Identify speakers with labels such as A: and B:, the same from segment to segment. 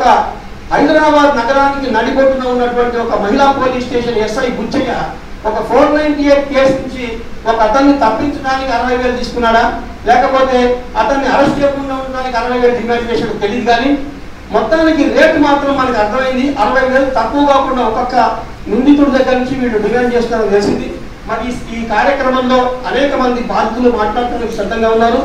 A: ఒక హైదరాబాద్ నగరానికి నడిబొట్టున ఉన్నటువంటి ఒక మహిళా పోలీస్ స్టేషన్ ఎస్ఐ బుచ్చయ్య ఒక ఫోర్ నైన్టీ ఎయిట్ కేసు నుంచి ఒక అతన్ని తప్పించడానికి అరవై వేలు తీసుకున్నాడా లేకపోతే అతన్ని అరెస్ట్ చేయకుండా ఉండడానికి అరవై వేలు డిమాండ్ చేసాడు తెలియదు కానీ మొత్తానికి రేటు మాత్రం మనకు అర్థమైంది అరవై వేలు తక్కువ కాకుండా ఒక్కొక్క నిందితుడి దగ్గర నుంచి వీళ్ళు డిమాండ్ చేస్తున్నారని తెలిసింది మరి ఈ- ఈ కార్యక్రమంలో అనేక మంది బాధితులు మాట్లాడటానికి సిద్ధంగా ఉన్నారు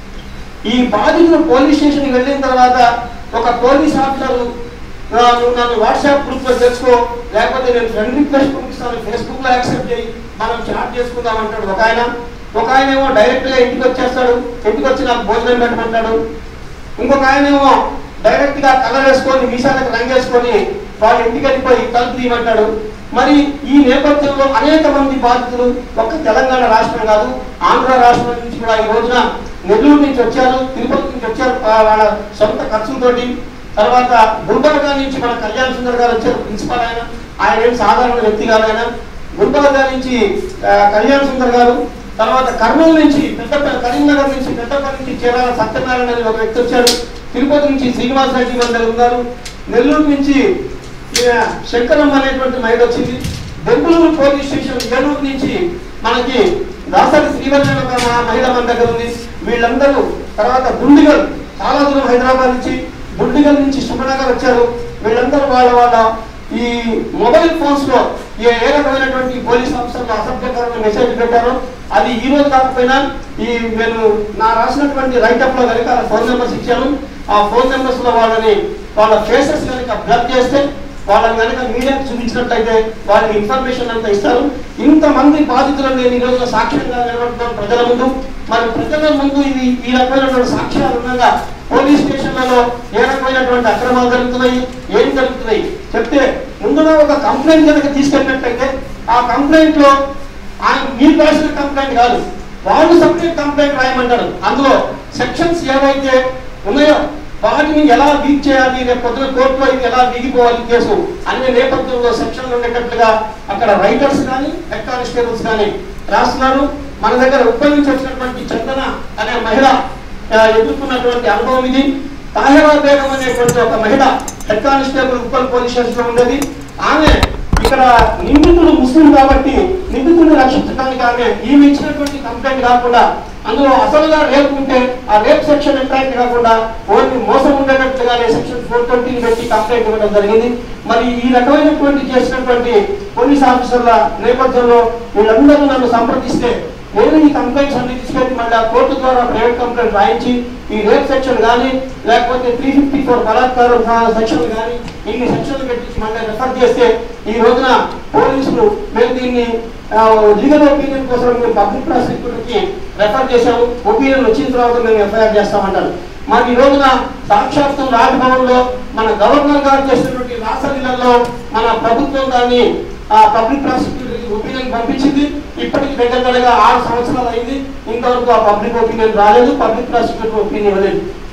A: ఈ బాధితులు పోలీస్ స్టేషన్కి వెళ్ళిన తర్వాత ఒక పోలీస్ ఆఫీసర్ "ఆ, నువ్వు నన్ను వాట్సాప్ గ్రూప్ లో తెచ్చుకో లేకపోతే నేను ఫ్రెండ్ రిక్వెస్ట్ పంపిస్తాను ఫేస్బుక్ లో యాక్సెప్ట్ చేయి మనం చాట్ చేసుకుందాం అంటాడు ఒక ఆయన ఒక ఆయన ఏమో డైరెక్ట్ గా ఇంటికి వచ్చేస్తాడు ఇంటికి వచ్చి నాకు భోజనం పెట్టమంటాడు ఇంకొక ఆయన ఏమో డైరెక్ట్ గా కలర్ వేసుకొని మీసాలకు రంగేసుకొని వాళ్ళ ఇంటికి వెళ్ళిపోయి తలుపు తీయమంటాడు మరి ఈ నేపథ్యంలో అనేక మంది బాధితులు ఒక్క తెలంగాణ రాష్ట్రం కాదు ఆంధ్ర రాష్ట్రం నుంచి కూడా ఈ రోజున నెల్లూరు నుంచి వచ్చారు తిరుపతి నుంచి వచ్చారు ఆ, వాళ్ళ సొంత ఖర్చులతోటి తర్వాత గుల్బర్గా నుంచి మన కళ్యాణ్ సుందర్ గారు వచ్చారు ప్రిన్సిపాల్ ఆయన ఆయన ఏం సాధారణ వ్యక్తి కాదు ఆయన గుల్బర్గా నుంచి ఆ, కళ్యాణ్ సుందర్ గారు తర్వాత కర్నూలు నుంచి పెద్దపల్లి కరీంనగర్ నుంచి పెద్దపల్లి నుంచి చీరాల సత్యనారాయణ అనే ఒక వ్యక్తి వచ్చారు తిరుపతి నుంచి శ్రీనివాస్ రెడ్డి గారు ఉన్నారు నెల్లూరు నుంచి ఈయన శంకరమ్మ అనేటువంటి మహిళ వచ్చింది బెంగళూరు పోలీస్ స్టేషన్ ఏలూరు నుంచి మనకి దాసరి శ్రీవల్లి అనే ఒక మా- మహిళ మన దగ్గర ఉంది వీళ్ళందరూ తర్వాత గుండిగల్ చాలా దూరం హైదరాబాద్ నుంచి గుండిగల్ నుంచి సుమనగర్ వచ్చారు వీళ్ళందరూ వాళ్ళ వాళ్ళ ఈ మొబైల్ ఫోన్స్ లో ఏ ఏ రకమైనటువంటి పోలీస్ ఆఫీసర్లు అసభ్యకరమైన మెసేజ్ పెట్టారో అది ఈ రోజు కాకపోయినా ఈ నేను నా రాసినటువంటి రైటప్ లో కనుక ఫోన్ నెంబర్స్ ఇచ్చాను ఆ ఫోన్ నెంబర్స్ లో వాళ్ళని వాళ్ళ ఫేసెస్ కనుక బ్లర్ చేస్తే వాళ్ళని కనుక మీడియాకి చూపించినట్లయితే వాళ్ళకి ఇన్ఫర్మేషన్ అంతా ఇస్తారు ఇంతమంది బాధితులను నేను ఈ రోజున సాక్ష్యంగా నిలబడుతున్నాను ప్రజల ముందు మరి ప్రజల ముందు ఇది ఈ రకమైనటువంటి సాక్ష్యాలు ఉండగా పోలీస్ స్టేషన్లలో ఏ రకమైనటువంటి అక్రమాలు జరుగుతున్నాయి ఏం జరుగుతున్నాయి చెప్తే ముందుగా ఒక కంప్లైంట్ కనుక తీసుకెళ్ళినట్లయితే ఆ కంప్లైంట్ లో ఆయన మీరు రాసిన కంప్లైంట్ కాదు వాళ్ళు సపరేట్ కంప్లైంట్ రాయమంటారు అందులో సెక్షన్స్ ఏవైతే ఉన్నాయో వాటిని ఎలా వీక్ చేయాలి రేపు పొద్దున కోర్టులో ఇది ఎలా వీగిపోవాలి కేసు అనే నేపథ్యంలో సెక్షన్లు ఉండేటట్లుగా అక్కడ రైటర్స్ కానీ హెడ్ కానిస్టేబుల్స్ కానీ రాస్తున్నారు మన దగ్గర ఉప్పల్ నుంచి వచ్చినటువంటి చందన అనే మహిళ ఆ, ఎదుర్కొన్నటువంటి అనుభవం ఇది తాహిరా బేగం అనేటువంటి ఒక మహిళ head constable Uppal police station లో ఉండేది ఆమె ఇక్కడ నిందితుడు ముస్లిం కాబట్టి నిందితుడిని రక్షించడానికి ఆమె ఈమె ఇచ్చినటువంటి కంప్లైంట్ కాకుండా అందులో అసలుగా రేప్ ఉంటే ఆ రేప్ సెక్షన్ అట్రాక్ట్ కాకుండా ఓన్లీ మోసం ఉండేటట్లుగానే సెక్షన్ ఫోర్ ట్వంటీని పెట్టి కంప్లైంట్ ఇవ్వడం జరిగింది మరి ఈ రకమైనటువంటి చేసినటువంటి పోలీస్ ఆఫీసర్ల నేపథ్యంలో వీళ్ళందరూ నన్ను సంప్రదిస్తే నేను ఈ కంప్లైంట్స్ అన్ని తీసుకెళ్ళి మళ్ళీ ఆ కోర్టు ద్వారా ప్రైవేట్ కంప్లైంట్ రాయించి ఈ రేప్ సెక్షన్ కానీ లేకపోతే త్రీ ఫిఫ్టీ ఫోర్ బలాత్కారం సెక్షన్ కానీ ఇన్ని సెక్షన్లు పెట్టి మళ్ళీ రెఫర్ చేస్తే ఈ రోజున పోలీసులు మేము దీన్ని లీగల్ ఒపీనియన్ కోసం మేము పబ్లిక్ ప్రాసిక్యూటర్కి రెఫర్ చేశాము ఒపీనియన్ వచ్చిన తర్వాత మేము ఎఫ్ఐఆర్ చేస్తామంటారు మరి ఈ రోజున సాక్షాత్తు రాజ్భవన్లో మన గవర్నర్ గారు చేసినటువంటి రాసలీలలో మన ప్రభుత్వం దాన్ని ఆ పబ్లిక్ ప్రాసిక్యూటర్ ఒపీనియన్ పంపించింది ఇప్పటికి దగ్గర దగ్గరగా ఆరు సంవత్సరాలు అయింది ఇంతవరకు ఆ పబ్లిక్ ఒపీనియన్ రాలేదు పబ్లిక్ ప్రాసిక్యూటర్ ఒపీనియన్ ఇవ్వలేదు